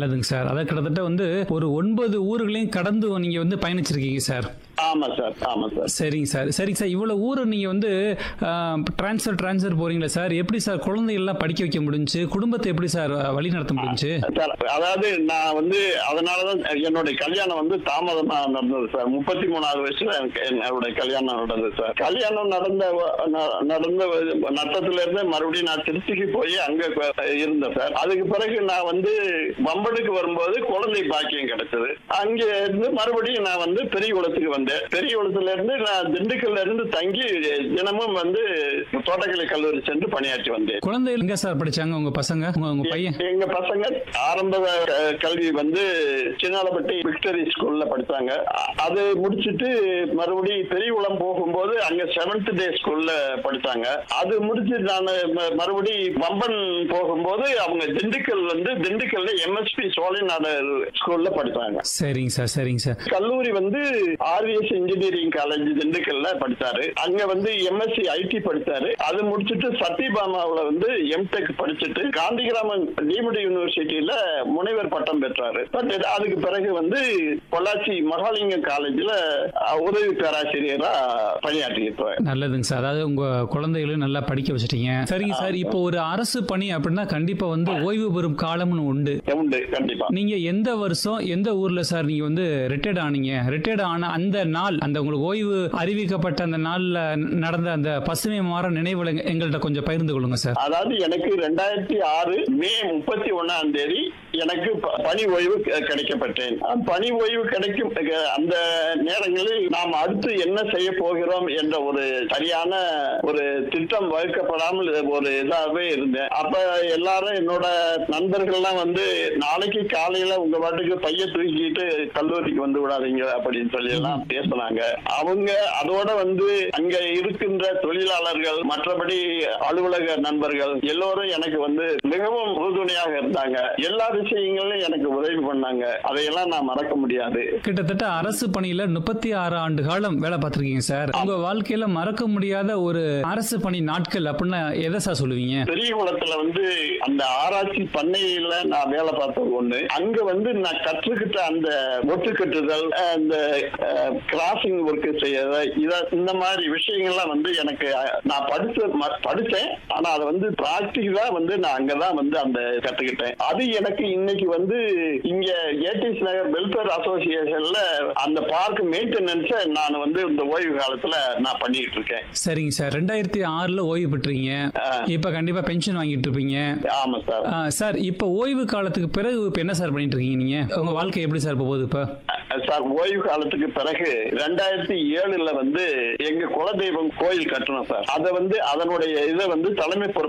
நல்லதுங்க சார் அதான் கிட்டத்தட்ட வந்து ஒரு ஒன்பது ஊர்களையும் கடந்து நீங்க வந்து பயணிச்சிருக்கீங்க சார் ஆமா சார் ஆமா சார் சரிங்க சார் சரிங்க சார் இவ்வளவு ஊர் நீங்க வந்து டிரான்ஸ்ஃபர் டிரான்ஸ்ஃபர் போறீங்களா சார் எப்படி சார் குழந்தைகள்லாம் படிக்க வைக்க முடிஞ்சு குடும்பத்தை எப்படி சார் வழி நடத்த முடிஞ்சு சார் அதாவது நான் வந்து அதனாலதான் என்னுடைய கல்யாணம் வந்து தாமதமா நடந்தது சார் முப்பத்தி மூணாவது வயசுல எனக்கு என்னுடைய கல்யாணம் நடந்தது சார் கல்யாணம் நடந்த வ- ந- நடந்த வ- நட்டத்துல இருந்து மறுபடியும் நான் திருச்சிக்கு போய் அங்க கொ- இருந்தேன் சார் அதுக்கு பிறகு நான் வந்து வம்பனுக்கு வரும்போது குழந்தை பாக்கியம் கிடைச்சது அங்க இருந்து மறுபடியும் நான் வந்து பெரியகுளத்துக்கு வந்தேன் பெரியகுளத்துல இருந்து நான் திண்டுக்கல்ல இருந்து தங்கி தினமும் வந்து தோட்டக்கலை கல்லூரி சென்று பணியாற்றி வந்தேன் குழந்தைகள் எங்க சார் படிச்சாங்க உங்க பசங்க உங்க உங்க பையன் எங்க பசங்க ஆரம்ப அஹ், கல்வி வந்து சின்னாலப்பட்டி விக்டரி ஸ்கூல்ல படிச்சாங்க அ- அது முடிச்சிட்டு மறுபடியும் பெரியகுளம் போகும்போது அங்க செவன்த் டே ஸ்கூல்ல படிச்சாங்க அது முடிச்சு நான் ம- மறுபடி பம்பன் போகும்போது அவங்க திண்டுக்கல் வந்து திண்டுக்கல்ல எம்எஸ்பி சோழநாதர் ஸ்கூல்ல படிச்சாங்க சரிங்க சார் சரிங்க சார் கல்லூரி வந்து ஆர்விஎஸ் இன்ஜினியரிங் காலேஜ் திண்டுக்கல்ல படிச்சாரு அங்க வந்து எம்எஸ்சி ஐடி படிச்சாரு அது முடிச்சிட்டு சத்யபாமாவுல வந்து எம்டெக் படிச்சுட்டு காந்திகிராமன் டீம்டு யூனிவர்சிட்டியில முனைவர் பட்டம் பெற்றாரு பட் அதுக்கு பிறகு வந்து பொள்ளாச்சி மகாலிங்கம் காலேஜ்ல அஹ், உதவி பேராசிரியரா பணியாற்றியிருப்பார் நல்லதுங்க சார் அதாவது உங்க குழந்தைகளையும் நல்லா படிக்க வச்சிட்டீங்க சரிங்க சார் இப்போ ஒரு அரசு பணி அப்படின்னா கண்டிப்பா வந்து ஓய்வு பெறும் காலம்னு உண்டு உண்டு கண்டிப்பா நீங்க எந்த வருஷம் எந்த ஊர்ல சார் நீங்க வந்து ரிட்டையர்ட் ஆனீங்க ரிட்டையர்ட் ஆன அந்த நாள் அந்த உங்களுக்கு ஓய்வு அறிவிக்கப்பட்ட அந்த நாள்ல நடந்த அந்த பசுமை மாற நினைவுகளை எங்க- எங்கள்ட்ட கொஞ்சம் பகிர்ந்து கொள்ளுங்க சார் அதாவது எனக்கு ரெண்டாயிரத்தி ஆறு மே முப்பத்தி ஒன்னாம் தேதி எனக்கு ப- பணி ஓய்வு க- கிடைக்கப்பட்டேன் அஹ் பணி ஓய்வு கிடைக்கும் அஹ் அந்த நேரங்களில் நாம் அடுத்து என்ன செய்ய போகிறோம் என்ற ஒரு சரியான ஒரு திட்டம் வகுக்கப்படாமல் ஒரு இதாகவே இருந்தேன் அப்ப எல்லாரும் என்னோட நண்பர்கள்லாம் வந்து நாளைக்கு காலையில உங்க பாட்டுக்கு பைய தூக்கிட்டு கல்லூரிக்கு வந்து விடாதீங்க அப்படின்னு சொல்லி எல்லாம் பேசினாங்க அவங்க அதோட வந்து அங்க இருக்கின்ற தொழிலாளர்கள் மற்றபடி அலுவலக நண்பர்கள் எல்லோரும் எனக்கு வந்து மிகவும் உறுதுணையாக இருந்தாங்க எல்லா விஷயங்களும் எனக்கு உதவி பண்ணாங்க அதையெல்லாம் நான் மறக்க முடியாது கிட்டத்தட்ட அரசு பணியில முப்பத்தி ஆறு ஆண்டு காலம் வேலை பார்த்திருக்கீங்க சார் உங்க வாழ்க்கையில மறக்க முடியாத ஒரு அரசு பணி நாட்கள் அப்படின்னா எதை சார் சொல்லுவீங்க பெரிய குளத்துல வந்து அந்த ஆராய்ச்சி பண்ணையில நான் வேலை பார்த்தது ஒண்ணு அங்க வந்து நான் கற்றுக்கிட்ட அந்த ஒட்டு கட்டுதல் அந்த கிராசிங் ஒர்க் செய்யறது இத இந்த மாதிரி விஷயங்கள்லாம் வந்து எனக்கு அஹ், நான் படிச்ச ம- படிச்சேன் ஆனா அதை வந்து பிராக்டிகலா வந்து நான் அங்கதான் வந்து அந்த கத்துக்கிட்டேன் அது எனக்கு இன்னைக்கு வந்து இங்க ஏடிஸ் நகர் வெல்ஃபேர் அசோசியேஷன்ல அந்த பார்க் மெயின்டெனன்ஸ நான் வந்து இந்த ஓய்வு காலத்துல நான் பண்ணிட்டு இருக்கேன் சரிங்க சார் ரெண்டாயிரத்தி ஆறுல ஓய்வு பெற்றீங்க இப்ப கண்டிப்பா பென்ஷன் வாங்கிட்டு இருப்பீங்க ஆமா சார் ஆ, சார் இப்ப ஓய்வு காலத்துக்கு பிறகு இப்ப என்ன சார் பண்ணிட்டு இருக்கீங்க நீங்க உங்க வாழ்க்கை எப்படி சார் இப்ப போகுது இப்ப சார் ஓய்வு காலத்துக்கு பிறகு ரெண்டாயிரத்தி ஏழுல வந்து எங்க குலதெய்வம் கோயில் கட்டணும் சார் அதை வந்து அதனுடைய இதை வந்து தலைமை பொறுப்பு